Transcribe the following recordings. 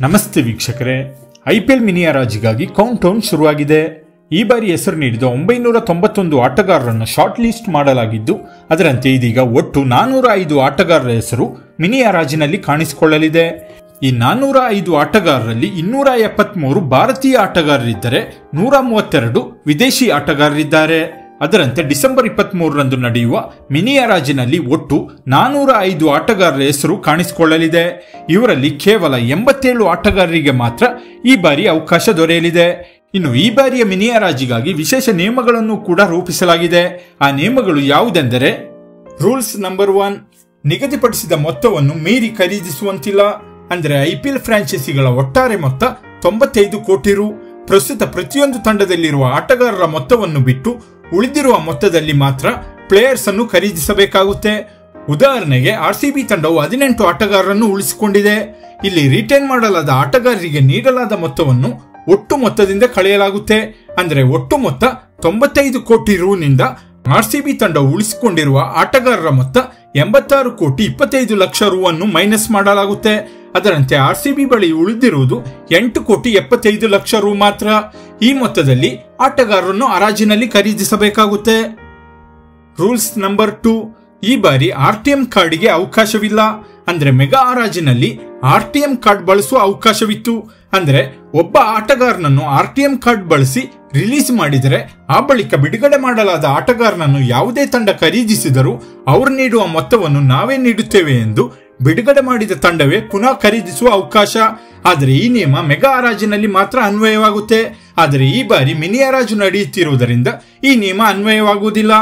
ನಮಸ್ತೆ ವೀಕ್ಷಕರೇ IPL mini ಹರಾಜಿಗಾಗಿ ಕೌಂಟ್ ಡೌನ್ ಶುರುವಾಗಿದೆ ಈ ಬಾರಿ ಹೆಸರು ನೀಡಿದ ಒಂಬೈನೂರ ತೊಂಬತ್ತೊಂದು ಆಟಗಾರರನ್ನು ಶಾರ್ಟ್ ಲಿಸ್ಟ್ ಮಾಡಲಾಗಿದ್ದು ಅದರಂತೆ ಇದೀಗ ಒಟ್ಟು ನಾನೂರ ಐದು ಆಟಗಾರರ ಹೆಸರು ಮಿನಿ ಹರಾಜಿನಲ್ಲಿ ಕಾಣಿಸಿಕೊಳ್ಳಲಿದೆ ಈ ನಾನೂರ ಐದು ಆಟಗಾರರಲ್ಲಿ ಇನ್ನೂರ ಎಪ್ಪತ್ಮೂರು ಭಾರತೀಯ ಆಟಗಾರರಿದ್ದರೆ ನೂರ ಮೂವತ್ತೆರಡು ವಿದೇಶಿ ಆಟಗಾರರಿದ್ದಾರೆ ಅದರಂತೆ ಡಿಸೆಂಬರ್ ಇಪ್ಪತ್ತ್ ಮೂರರಂದು ನಡೆಯುವ ಮಿನಿ ಹರಾಜಿನಲ್ಲಿ ಒಟ್ಟು ನಾನೂರ ಐದು ಆಟಗಾರರ ಹೆಸರು ಕಾಣಿಸಿಕೊಳ್ಳಲಿದೆ ಇವರಲ್ಲಿ ಕೇವಲ ಎಂಬತ್ತೇಳು ಆಟಗಾರರಿಗೆ ಮಾತ್ರ ಈ ಬಾರಿ ಅವಕಾಶ ದೊರೆಯಲಿದೆ ಇನ್ನು ಈ ಬಾರಿಯ ಮಿನಿ ಹರಾಜಿಗಾಗಿ ವಿಶೇಷ ನಿಯಮಗಳನ್ನು ಕೂಡ ರೂಪಿಸಲಾಗಿದೆ ಆ ನಿಯಮಗಳು ಯಾವುದೆಂದರೆ ರೂಲ್ಸ್ ನಂಬರ್ ಒನ್ ನಿಗದಿಪಡಿಸಿದ ಮೊತ್ತವನ್ನು ಮೀರಿ ಖರೀದಿಸುವಂತಿಲ್ಲ ಅಂದರೆ ಐಪಿಎಲ್ ಫ್ರಾಂಚೈಸಿಗಳ ಒಟ್ಟಾರೆ ಮೊತ್ತ ತೊಂಬತ್ತೈದು ಕೋಟಿ ರು ಪ್ರಸ್ತುತ ಪ್ರತಿಯೊಂದು ತಂಡದಲ್ಲಿರುವ ಆಟಗಾರರ ಮೊತ್ತವನ್ನು ಬಿಟ್ಟು ಉಳಿದಿರುವ ಮೊತ್ತದಲ್ಲಿ ಮಾತ್ರ ಪ್ಲೇಯರ್ಸ್ ಅನ್ನು ಖರೀದಿಸಬೇಕಾಗುತ್ತೆ ಉದಾಹರಣೆಗೆ ಆರ್ಸಿಬಿ ತಂಡವು ಹದಿನೆಂಟು ಆಟಗಾರರನ್ನು ಉಳಿಸಿಕೊಂಡಿದೆ ಇಲ್ಲಿ ರಿಟೈನ್ ಮಾಡಲಾದ ಆಟಗಾರರಿಗೆ ನೀಡಲಾದ ಮೊತ್ತವನ್ನು ಒಟ್ಟು ಮೊತ್ತದಿಂದ ಕಳೆಯಲಾಗುತ್ತೆ ಅಂದರೆ ಒಟ್ಟು ಮೊತ್ತ ತೊಂಬತ್ತೈದು ಕೋಟಿ ರುನಿಂದ ಆರ್ಸಿಬಿ ತಂಡವು ಉಳಿಸಿಕೊಂಡಿರುವ ಆಟಗಾರರ ಮೊತ್ತ ಎಂಬತ್ತಾರು ಕೋಟಿ ಇಪ್ಪತ್ತೈದು ಲಕ್ಷ ರು ಅನ್ನು ಮೈನಸ್ ಮಾಡಲಾಗುತ್ತೆ ಅದರಂತೆ ಆರ್ಸಿಬಿ ಬಳಿ ಉಳಿದಿರುವುದು ಎಂಟು ಕೋಟಿ ಎಪ್ಪತ್ತೈದು ಲಕ್ಷ ರು ಮಾತ್ರ ಈ ಮೊತ್ತದಲ್ಲಿ ಆಟಗಾರರನ್ನು ಹರಾಜಿನಲ್ಲಿ ಖರೀದಿಸಬೇಕಾಗುತ್ತೆ ರೂಲ್ಸ್ ನಂಬರ್ ಟೂ ಈ ಬಾರಿ ಆರ್ಟಿಎಂ ಕಾರ್ಡ್ಗೆ ಅವಕಾಶವಿಲ್ಲ ಅಂದ್ರೆ ಮೆಗಾ ಹರಾಜಿನಲ್ಲಿ ಆರ್ಟಿಎಂ ಕಾರ್ಡ್ ಬಳಸುವ ಅವಕಾಶವಿತ್ತು ಅಂದ್ರೆ ಒಬ್ಬ ಆಟಗಾರನನ್ನು ಆರ್ಟಿಎಂ ಕಾರ್ಡ್ ಬಳಸಿ ರಿಲೀಸ್ ಮಾಡಿದರೆ ಆ ಬಳಿಕ ಬಿಡುಗಡೆ ಮಾಡಲಾದ ಆಟಗಾರನನ್ನು ಯಾವುದೇ ತಂಡ ಖರೀದಿಸಿದರೂ ಅವರು ನೀಡುವ ಮೊತ್ತವನ್ನು ನಾವೇ ನೀಡುತ್ತೇವೆ ಎಂದು ಬಿಡುಗಡೆ ಮಾಡಿದ ತಂಡವೇ ಪುನಃ ಖರೀದಿಸುವ ಅವಕಾಶ ಆದರೆ ಈ ನಿಯಮ ಮೆಗಾ ಹರಾಜಿನಲ್ಲಿ ಮಾತ್ರ ಅನ್ವಯವಾಗುತ್ತೆ ಆದರೆ ಈ ಬಾರಿ ಮಿನಿ ಹರಾಜು ನಡೆಯುತ್ತಿರುವುದರಿಂದ ಈ ನಿಯಮ ಅನ್ವಯವಾಗುವುದಿಲ್ಲ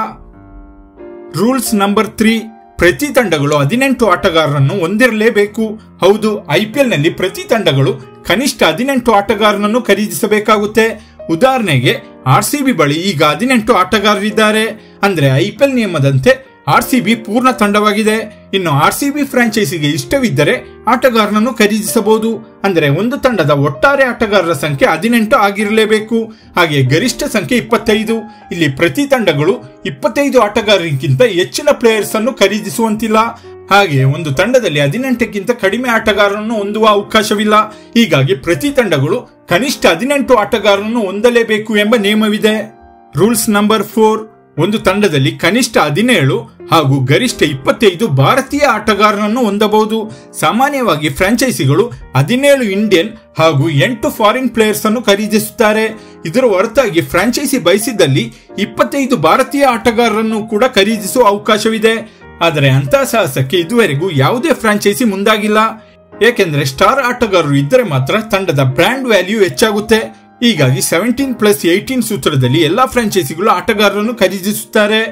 ರೂಲ್ಸ್ ನಂಬರ್ ತ್ರೀ ಪ್ರತಿ ತಂಡಗಳು ಹದಿನೆಂಟು ಆಟಗಾರರನ್ನು ಹೊಂದಿರಲೇಬೇಕು ಹೌದು ಐಪಿಎಲ್ ನಲ್ಲಿ ಪ್ರತಿ ತಂಡಗಳು ಕನಿಷ್ಠ ಹದಿನೆಂಟು ಆಟಗಾರರನ್ನು ಖರೀದಿಸಬೇಕಾಗುತ್ತೆ ಉದಾಹರಣೆಗೆ ಆರ್ಸಿಬಿ ಬಳಿ ಈಗ ಹದಿನೆಂಟು ಆಟಗಾರರಿದ್ದಾರೆ ಅಂದ್ರೆ ಐಪಿಎಲ್ ನಿಯಮದಂತೆ ಆರ್ಸಿಬಿ ಪೂರ್ಣ ತಂಡವಾಗಿದೆ ಇನ್ನು ಆರ್ಸಿಬಿ ಫ್ರಾಂಚೈಸಿಗೆ ಇಷ್ಟವಿದ್ದರೆ ಆಟಗಾರನನ್ನು ಖರೀದಿಸಬಹುದು ಅಂದರೆ ಒಂದು ತಂಡದ ಒಟ್ಟಾರೆ ಆಟಗಾರರ ಸಂಖ್ಯೆ ಹದಿನೆಂಟು ಆಗಿರಲೇಬೇಕು ಹಾಗೆ ಗರಿಷ್ಠ ಸಂಖ್ಯೆ ಇಪ್ಪತ್ತೈದು ಇಲ್ಲಿ ಪ್ರತಿ ತಂಡಗಳು ಇಪ್ಪತ್ತೈದು ಆಟಗಾರರಿಗಿಂತ ಹೆಚ್ಚಿನ ಪ್ಲೇಯರ್ಸ್ ಅನ್ನು ಖರೀದಿಸುವಂತಿಲ್ಲ ಹಾಗೆ ಒಂದು ತಂಡದಲ್ಲಿ ಹದಿನೆಂಟಕ್ಕಿಂತ ಕಡಿಮೆ ಆಟಗಾರರನ್ನು ಹೊಂದುವ ಅವಕಾಶವಿಲ್ಲ ಹೀಗಾಗಿ ಪ್ರತಿ ತಂಡಗಳು ಕನಿಷ್ಠ ಹದಿನೆಂಟು ಆಟಗಾರರನ್ನು ಹೊಂದಲೇಬೇಕು ಎಂಬ ನಿಯಮವಿದೆ ರೂಲ್ಸ್ ನಂಬರ್ ಫೋರ್ ಒಂದು ತಂಡದಲ್ಲಿ ಕನಿಷ್ಠ ಹದಿನೇಳು ಹಾಗೂ ಗರಿಷ್ಠ ಇಪ್ಪತ್ತೈದು ಭಾರತೀಯ ಆಟಗಾರರನ್ನು ಹೊಂದಬಹುದು ಸಾಮಾನ್ಯವಾಗಿ ಫ್ರಾಂಚೈಸಿಗಳು ಹದಿನೇಳು ಇಂಡಿಯನ್ ಹಾಗೂ ಎಂಟು ಫಾರಿನ್ ಪ್ಲೇಯರ್ಸ್ ಅನ್ನು ಖರೀದಿಸುತ್ತಾರೆ ಇದರ ಹೊರತಾಗಿ ಫ್ರಾಂಚೈಸಿ ಬಯಸಿದಲ್ಲಿ ಇಪ್ಪತ್ತೈದು ಭಾರತೀಯ ಆಟಗಾರರನ್ನು ಕೂಡ ಖರೀದಿಸುವ ಅವಕಾಶವಿದೆ ಆದರೆ ಅಂತಹ ಸಾಹಸಕ್ಕೆ ಇದುವರೆಗೂ ಯಾವುದೇ ಫ್ರಾಂಚೈಸಿ ಮುಂದಾಗಿಲ್ಲ ಏಕೆಂದರೆ ಸ್ಟಾರ್ ಆಟಗಾರರು ಇದ್ದರೆ ಮಾತ್ರ ತಂಡದ ಬ್ರ್ಯಾಂಡ್ ವ್ಯಾಲ್ಯೂ ಹೆಚ್ಚಾಗುತ್ತೆ ಹೀಗಾಗಿ ಸೆವೆಂಟೀನ್ ಪ್ಲಸ್ ಏಯ್ಟೀನ್ ಸೂತ್ರದಲ್ಲಿ ಎಲ್ಲಾ ಫ್ರಾಂಚೈಸಿಗಳು ಆಟಗಾರರನ್ನು ಖರೀದಿಸುತ್ತಾರೆ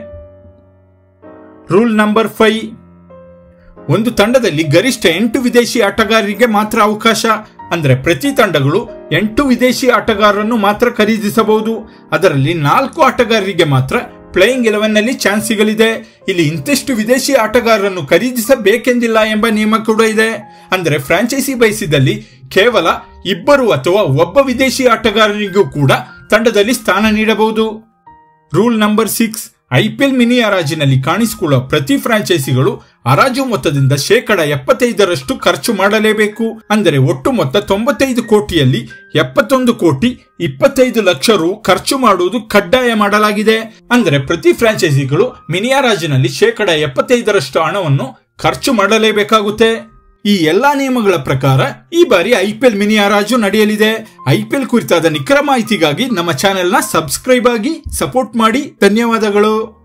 ರೂಲ್ ನಂಬರ್ ಫೈವ್ ಒಂದು ತಂಡದಲ್ಲಿ ಗರಿಷ್ಠ ಎಂಟು ವಿದೇಶಿ ಆಟಗಾರರಿಗೆ ಮಾತ್ರ ಅವಕಾಶ ಅಂದ್ರೆ ಪ್ರತಿ ತಂಡಗಳು ಎಂಟು ವಿದೇಶಿ ಆಟಗಾರರನ್ನು ಮಾತ್ರ ಖರೀದಿಸಬಹುದು ಅದರಲ್ಲಿ ನಾಲ್ಕು ಆಟಗಾರರಿಗೆ ಮಾತ್ರ ಪ್ಲೇಯಿಂಗ್ ಎಲೆವೆನ್ ನಲ್ಲಿ ಚಾನ್ಸ್ ಸಿಗಲಿದೆ ಇಲ್ಲಿ ಇಂತಿಷ್ಟು ವಿದೇಶಿ ಆಟಗಾರರನ್ನು ಖರೀದಿಸಬೇಕೆಂದಿಲ್ಲ ಎಂಬ ನಿಯಮ ಕೂಡ ಇದೆ ಅಂದರೆ ಫ್ರಾಂಚೈಸಿ ಬಯಸಿದಲ್ಲಿ ಕೇವಲ ಇಬ್ಬರು ಅಥವಾ ಒಬ್ಬ ವಿದೇಶಿ ಆಟಗಾರರಿಗೂ ಕೂಡ ತಂಡದಲ್ಲಿ ಸ್ಥಾನ ನೀಡಬಹುದು rule number six IPL mini ಹರಾಜಿನಲ್ಲಿ ಕಾಣಿಸಿಕೊಳ್ಳುವ ಪ್ರತಿ ಫ್ರಾಂಚೈಸಿಗಳು ಹರಾಜು ಮೊತ್ತದಿಂದ ಶೇಕಡ ಎಪ್ಪತ್ತೈದರಷ್ಟು ಖರ್ಚು ಮಾಡಲೇಬೇಕು ಅಂದರೆ ಒಟ್ಟು ಮೊತ್ತ ತೊಂಬತ್ತೈದು ಕೋಟಿಯಲ್ಲಿ ಎಪ್ಪತ್ತೊಂದು ಕೋಟಿ ಇಪ್ಪತ್ತೈದು ಲಕ್ಷ ರು ಖರ್ಚು ಮಾಡುವುದು ಕಡ್ಡಾಯ ಮಾಡಲಾಗಿದೆ ಅಂದರೆ ಪ್ರತಿ ಫ್ರಾಂಚೈಸಿಗಳು ಮಿನಿ ಹರಾಜಿನಲ್ಲಿ ಶೇಕಡ ಎಪ್ಪತ್ತೈದರಷ್ಟು ಹಣವನ್ನು ಖರ್ಚು ಮಾಡಲೇಬೇಕಾಗುತ್ತೆ ಈ ಎಲ್ಲಾ ನಿಯಮಗಳ ಪ್ರಕಾರ ಈ ಬಾರಿ ಐಪಿಎಲ್ ಮಿನಿ ಹರಾಜು ನಡೆಯಲಿದೆ ಐಪಿಎಲ್ ಕುರಿತಾದ ನಿಖರ ಮಾಹಿತಿಗಾಗಿ ನಮ್ಮ ಚಾನೆಲ್ನ ಸಬ್ಸ್ಕ್ರೈಬ್ ಆಗಿ ಸಪೋರ್ಟ್ ಮಾಡಿ ಧನ್ಯವಾದಗಳು